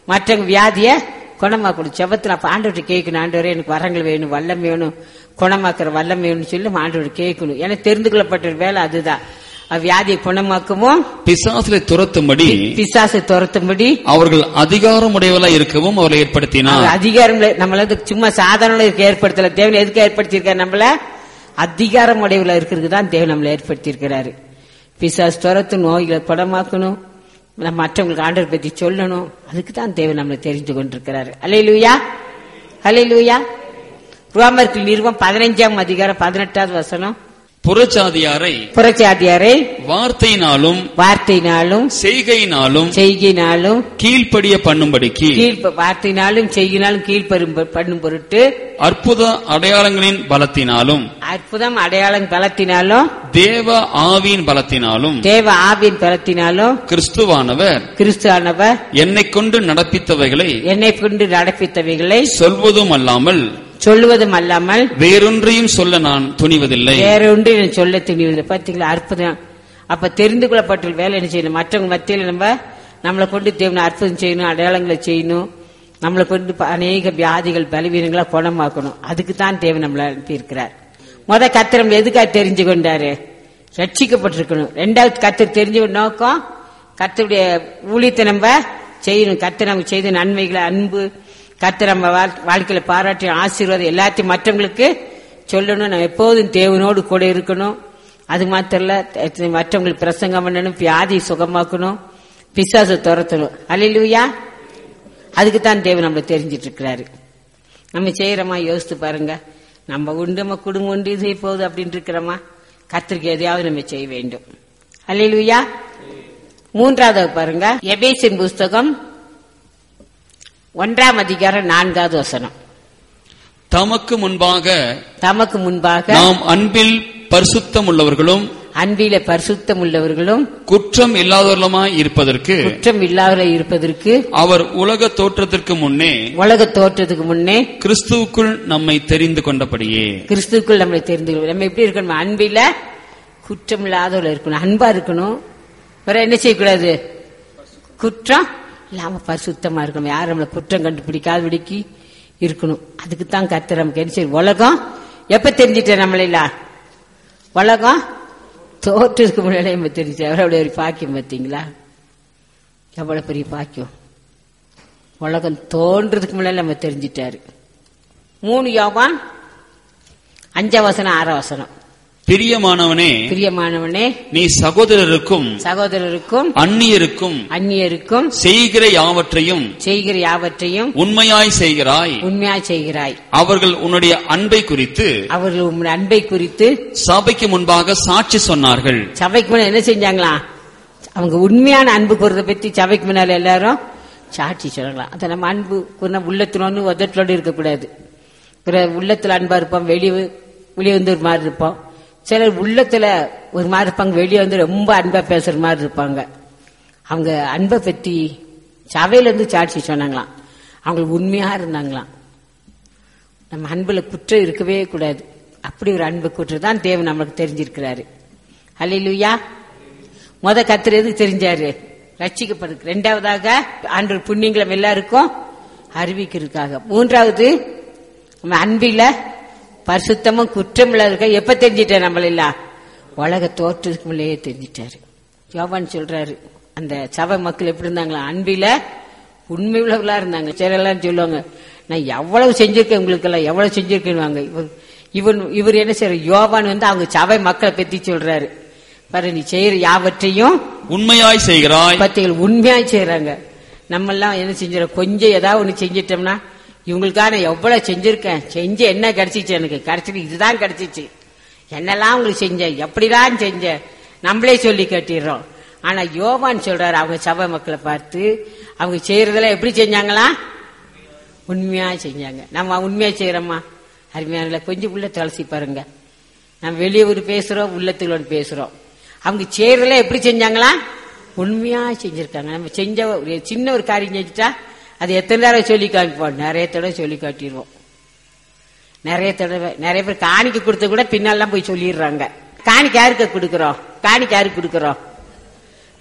மற்றவங்க வியாதிய குணமாக்கணும் செபத்துல அப்ப ஆண்டவர்கிட்ட கேட்கணும் ஆண்டவரே எனக்கு வரங்கள் வேணும் வல்லம் வேணும் குணமாக்குற வல்லம் வேணும்னு சொல்லி நம்ம ஆண்டவர் கேட்கணும் ஏன்னா தெரிந்து கொள்ளப்பட்ட வேலை அதுதான் அவ வியாதியை குணமாக்கவும் பிசாசிலே துரத்தும்படி பிசாசை துரத்தும்படி அவர்கள் அதிகாரமுடையவளா இருக்கவும் அவரை ஏற்படுத்தினார் அவர் அதிகாரம் இல்ல- நம்மள வந்து சும்மா சாதாரண இருக்க ஏற்படுத்தல தேவன் எதுக்கு ஏற்படுத்தியிருக்காரு நம்மள அதிகாரம் உடைவுல இருக்கிறதுக்கு தான் தேவன் நம்மளை ஏற்படுத்தியிருக்கிறாரு பிசாசு துரத்து நோய்களை குணமாக்கணும் நம்ம மற்றவங்களுக்கு ஆண்டவர் பத்தி சொல்லணும் அதுக்கு தான் தேவன் நம்மளை தெரிந்து கொண்டிருக்கிறாரு அலையிலுயா அலையிலுயா ரோமர்கள் நிறுவம் பதினைஞ்சாம் அதிகாரம் பதினெட்டாவது வசனம் புறச்சாதியாரை புறச்சாதியாரை வார்த்தையினாலும் வார்த்தையினாலும் செய்கையினாலும் செய்கினாலும் கீழ்ப்படிய பண்ணும்படிக்கு கீழ் வார்த்தையினாலும் செய்கினாலும் கீழ்ப்பரும் பண்ணும் பொருட்டு அற்புத அடையாளங்களின் பலத்தினாலும் அற்புதம் அடையாளம் பலத்தினாலும் தேவ ஆவியின் பலத்தினாலும் தேவ ஆவியின் பலத்தினாலும் கிறிஸ்துவானவர் கிறிஸ்துவானவர் என்னை கொண்டு நடப்பித்தவைகளை என்னை கொண்டு நடப்பித்தவைகளை சொல்வதும் அல்லாமல் சொல்லுவதும் அல்லாமல் வேறொன்றையும் சொல்ல நான் துணிவதில்லை வேற ஒன்று நான் சொல்ல துணிவது பாத்தீங்களா அற்புதம் அப்ப தெரிந்து கொள்ளப்பட்ட வேலை என்ன செய்யணும் மற்றவங்க மத்தியில நம்ம நம்மளை கொண்டு தேவனை அற்புதம் செய்யணும் அடையாளங்களை செய்யணும் நம்மளை கொண்டு ப- அநேக வியாதிகள் பலவீனங்களை குணமாக்கணும் அதுக்கு தான் தேவன் நம்மளை அனுப்பியிருக்கிறார் முத கத்திரம் எதுக்காக தெரிஞ்சு கொண்டாரு ரட்சிக்கப்பட்டிருக்கணும் ரெண்டாவது கத்தர் தெரிஞ்சு கொண்ட நோக்கம் கத்தருடைய ஊழியத்தை நம்ம செய்யணும் கத்தர் நம்ம செய்த நன்மைகளை அன்பு கத்தர் நம்ம வாழ்- வாழ்க்கையில பாராட்டி ஆசீர்வாதம் எல்லாத்தையும் மற்றவங்களுக்கு சொல்லணும் நம்ம எப்போதும் தேவனோடு கூட இருக்கணும் அது மாத்திரம் இல்ல, த- மற்றவங்களுக்கு பிரசங்கம் பண்ணணும் வியாதி சுகமாக்கணும் பிசாசை துரத்தணும் அல்லையா அதுக்கு தான் தேவன் நம்மளை தெரிஞ்சிட்டு இருக்கிறாரு நம்ம செய்யறோமா யோசித்து பாருங்க நம்ம உண்டு நம்ம குடும்பம் உண்டு இது போகுது அப்படின்னு இருக்கிறோமா கத்திரிக்கை எதையாவது நம்ம செய்ய வேண்டும் அல்லையா மூன்றாவது பாருங்க எபேசின் புஸ்தகம் ஒன்றாம் அதிகாரம் நான்காவது வசனம் தமக்கு முன்பாக தமக்கு முன்பாக நாம் அன்பில் பரிசுத்தம் உள்ளவர்களும் அன்பில பரிசுத்தம் உள்ளவர்களும் குற்றம் இல்லாதவர்களுமாய் இருப்பதற்கு குற்றம் இல்லாத இருப்பதற்கு அவர் உலக தோற்றத்திற்கு முன்னே உலக தோற்றத்துக்கு முன்னே கிறிஸ்துவுக்குள் நம்மை தெரிந்து கொண்டபடியே கிறிஸ்துக்குள் நம்மளை தெரிந்து கொள்வோம். நம்ம எப்படி இருக்கணும் அன்பில குற்றம் இல்லாதவர்கள் இருக்கணும் அன்பா இருக்கணும் வேற என்ன செய்யக்கூடாது குற்றம் இல்லாம பரிசுத்தமா இருக்கணும் யாரும் நம்மளை குற்றம் கண்டுபிடிக்காதபடிக்கு இருக்கணும் அதுக்கு தான் கர்த்தர் நமக்கு என்ன செய்யும் உலகம் எப்ப தெரிஞ்சிட்ட நம்மள உலகம் தோற்றத்துக்கு முன்னாடியே நம்ம தெரிஞ்சு எவ்வளவு ஒரு பாக்கியம் பார்த்தீங்களா எவ்வளவு பெரிய பாக்கியம் உலகம் தோன்றதுக்கு முன்னாடி நம்ம தெரிஞ்சிட்டாரு மூணு யோவான் அஞ்சாம் வசனம் ஆறாம் வசனம் பிரியமானவனே பிரியமானவனே நீ சகோதரருக்கும் சகோதரருக்கும் அந்நியருக்கும் அந்நியருக்கும் செய்கிற யாவற்றையும் செய்கிற யாவற்றையும் உண்மையாய் செய்கிறாய் உண்மையாய் செய்கிறாய் அவர்கள் உன்னுடைய அன்பை குறித்து அவர்கள் உம் அன்பை குறித்து சபைக்கு முன்பாக சாட்சி சொன்னார்கள் சபைக்கு முன்னாடி என்ன செஞ்சாங்களா அவங்க உண்மையான அன்பு கூறதை பத்தி சபைக்கு முன்னால எல்லாரும் சாட்சி சொல்லலாம் அதை நம்ம அன்பு கூறின உள்ளத்துல ஒன்று உதட்டலோடு இருக்கக்கூடாது பிற உள்ளத்துல அன்பா இருப்போம் வெளியே வெளியே வந்து ஒரு மாதிரி இருப்போம் சிலர் உள்ளத்துல ஒரு மாதிரி இருப்பாங்க வெளியே வந்து ரொம்ப அன்பா பேசுற மாதிரி இருப்பாங்க அவங்க அன்பை பத்தி சபையில இருந்து சாட்சி சொன்னாங்களாம் அவங்க உண்மையா இருந்தாங்களாம் நம்ம அன்புல குற்றம் இருக்கவே கூடாது அப்படி ஒரு அன்பு குற்றம் தான் தேவன் நமக்கு தெரிஞ்சிருக்கிறாரு அல்லையா முத கத்திர எதுக்கு தெரிஞ்சாரு ரட்சிக்கப்படுது ரெண்டாவதாக ஆண்டு புண்ணியங்களும் எல்லாருக்கும் அறிவிக்கிறதுக்காக மூன்றாவது நம்ம அன்பில பரிசுத்தமும் குற்றம் இல்லாத எப்ப தெரிஞ்சிட்டார் நம்மள இல்ல உலக தோற்றத்துக்கு முள்ளையே தெரிஞ்சிட்டாரு யோவான் சொல்றாரு அந்த சபை மக்கள் எப்படி இருந்தாங்களா அன்பில உண்மை உள்ளவர்களா இருந்தாங்க சிலர்லாம் சொல்லுவாங்க நான் எவ்வளவு செஞ்சிருக்கேன் உங்களுக்கு எல்லாம் எவ்வளவு செஞ்சிருக்கேன்னு இவர் இவன் இவர் என்ன செய்யற யோவான் வந்து அவங்க சபை மக்களை பத்தி சொல்றாரு பாரு நீ செய்யற யாவற்றையும் உண்மையாய் செய்கிறாய் பத்திகள் உண்மையா செய்யறாங்க நம்ம எல்லாம் என்ன செஞ்சிடறோம் கொஞ்சம் ஏதாவது ஒண்ணு செஞ்சிட்டோம்னா இவங்களுக்காக நான் எவ்வளவு செஞ்சிருக்கேன் செஞ்சு என்ன கிடைச்சிச்சு எனக்கு கிடைச்சிட்டு இதுதான் கிடைச்சிச்சு என்னெல்லாம் உங்களுக்கு செஞ்சேன் எப்படிதான் செஞ்சேன் நம்மளே சொல்லி கட்டிடுறோம் ஆனா யோவான் சொல்றாரு அவங்க சபை மக்களை பார்த்து அவங்க செய்யறதெல்லாம் எப்படி செஞ்சாங்களா உண்மையா செஞ்சாங்க நம்ம உண்மையா செய்யறோமா அருமையான கொஞ்சம் உள்ள துளசி பாருங்க நம்ம வெளியே ஒரு பேசுறோம் உள்ளத்துகளோடு பேசுறோம் அவங்க செய்யறதெல்லாம் எப்படி செஞ்சாங்களா உண்மையா செஞ்சிருக்காங்க நம்ம செஞ்ச ஒரு சின்ன ஒரு காரியம் செஞ்சுட்டா அது எத்தனை தடவை சொல்லி காமிப்போம் நிறைய தடவை சொல்லி காட்டிடுவோம் நிறைய தடவை நிறைய பேர் காணிக்க கொடுத்த கூட பின்னாலாம் போய் சொல்லிடுறாங்க காணிக்க யாருக்கு கொடுக்கறோம் காணிக்க யாருக்கு கொடுக்கறோம்